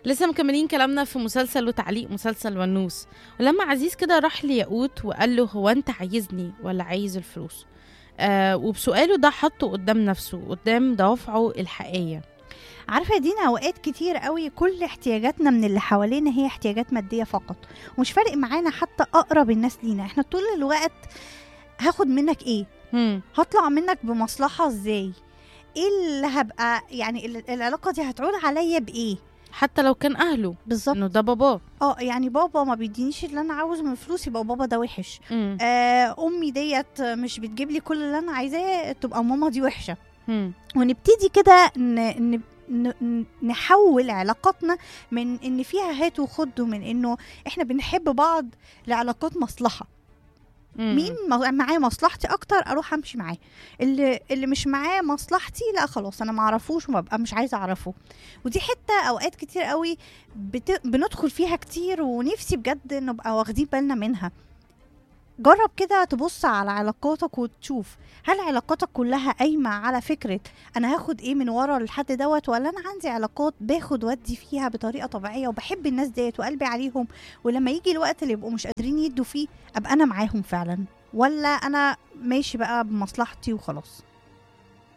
لسه مكملين كلامنا في مسلسل وتعليق مسلسل ونوس ولما عزيز كده راح لياقوت وقال له هو انت عايزني ولا عايز الفلوس آه وبسؤاله ده حطه قدام نفسه قدام دوافعه الحقيقية عارفه يا دينا اوقات كتير قوي كل احتياجاتنا من اللي حوالينا هي احتياجات ماديه فقط ومش فارق معانا حتى اقرب الناس لينا احنا طول الوقت هاخد منك ايه هم. هطلع منك بمصلحه ازاي ايه اللي هبقى يعني ال- العلاقه دي هتعود عليا بايه حتى لو كان أهله بالظبط إنه ده باباه اه يعني بابا ما بيدينيش اللي انا عاوزه من فلوس يبقى بابا ده وحش هم. آه امي ديت مش بتجيب لي كل اللي انا عايزاه تبقى ماما دي وحشه هم. ونبتدي كده ن... ن... ن- نحول علاقاتنا من ان فيها هات وخد ومن انه احنا بنحب بعض لعلاقات مصلحه هم. مين م- معاه مصلحتي اكتر اروح امشي معاه اللي اللي مش معاه مصلحتي لا خلاص انا ما اعرفوش ومبقى مش عايزه اعرفه ودي حته اوقات كتير قوي بت... بندخل فيها كتير ونفسي بجد نبقى واخدين بالنا منها جرب كده تبص على علاقاتك وتشوف هل علاقاتك كلها قايمة على فكرة أنا هاخد إيه من ورا الحد دوت ولا أنا عندي علاقات باخد ودي فيها بطريقة طبيعية وبحب الناس ديت وقلبي عليهم ولما يجي الوقت اللي يبقوا مش قادرين يدوا فيه أبقى أنا معاهم فعلا ولا أنا ماشي بقى بمصلحتي وخلاص